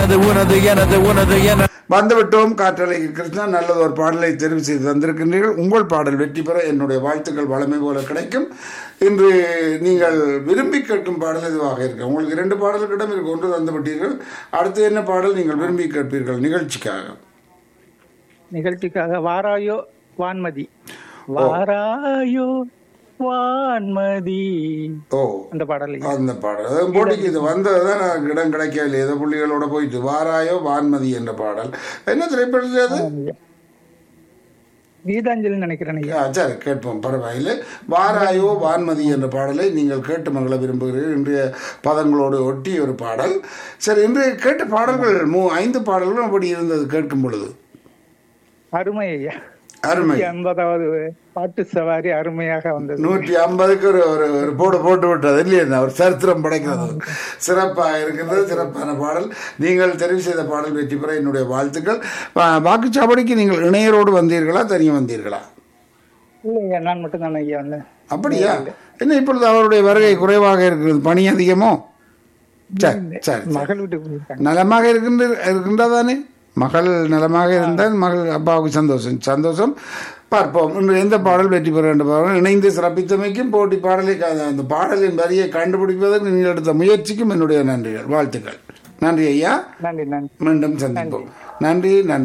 எனது உனது எனது உனது என வந்துவிட்டோம் காற்றலை கிருஷ்ணா நல்லது ஒரு பாடலை தெரிவு செய்து தந்திருக்கின்றீர்கள் உங்கள் பாடல் வெற்றி பெற என்னுடைய வாழ்த்துக்கள் வளமை போல கிடைக்கும் இன்று நீங்கள் விரும்பி கேட்கும் பாடல் இதுவாக இருக்கு உங்களுக்கு இரண்டு பாடல்களிடம் இருக்கு ஒன்று தந்துவிட்டீர்கள் அடுத்து என்ன பாடல் நீங்கள் விரும்பி கேட்பீர்கள் நிகழ்ச்சிக்காக நிகழ்ச்சிக்காக வாராயோ வான்மதி வாராயோ வான்மதி ஓ அந்த பாடல் அந்த பாடல் அதான் போட்டிக்கு இது வந்ததுதான் எனக்கு இடம் கிடைக்கவில்லை ஏதோ புள்ளிகளோட போயிட்டு வாராயோ வான்மதி என்ற பாடல் என்ன திரைப்படத்தில் அது கீதாஞ்சலி நினைக்கிறேன் ஐயா ஆ, சரி கேட்போம் பரவாயில்லை வாராயோ வான்மதி என்ற பாடலை நீங்கள் கேட்டு மகள விரும்புகிறீர்கள் இன்றைய பதங்களோடு ஒட்டி ஒரு பாடல் சரி இன்றைய கேட்ட பாடல்கள் மூ ஐந்து பாடல்களும் அப்படி இருந்தது கேட்கும் பொழுது அருமை ஐயா அருமை ஐம்பதாவது பாட்டு சவாரி அருமையாக வந்தது நூற்றி ஐம்பதுக்கு ஒரு ஒரு ஒரு போடு போட்டு விட்டது இல்லையா ஒரு சரித்திரம் படைக்கிறது சிறப்பாக இருக்கிறது சிறப்பான பாடல் நீங்கள் தெரிவு செய்த பாடல் வெற்றி பெற என்னுடைய வாழ்த்துக்கள் வா- வாக்குச்சாவடிக்கு நீங்கள் இணையரோடு வந்தீர்களா தனியாக வந்தீர்களா இல்லை ஐயா நான் மட்டும் தானே ஐயா வந்தேன் அப்படியா என்ன இப்பொழுது அவருடைய வருகை குறைவாக இருக்கிறது பணி அதிகமோ சரி சரி சரி. மகள் வீட்டுக்கு போயிருக்காங்க நலமாக இருக்கின்ற இருக்கின்றதானே மகள் நலமாக இருந்தால் மகள் அப்பாவுக்கு சந்தோஷம் சந்தோஷம் பார்ப்போம் இன்று எந்த பாடல் வெற்றி பெற வேண்டும் பாருங்கள். இணைந்து சிறப்பித்தமைக்கும் போட்டி பாடலை க- அந்த பாடலின் வரியை கண்டுபிடிப்பதற்கு நீங்கள் எடுத்த முயற்சிக்கும் என்னுடைய நன்றிகள் வாழ்த்துக்கள் நன்றி ஐயா நன்றி நன்றி மீண்டும் சந்திப்போம் நன்றி நன்றி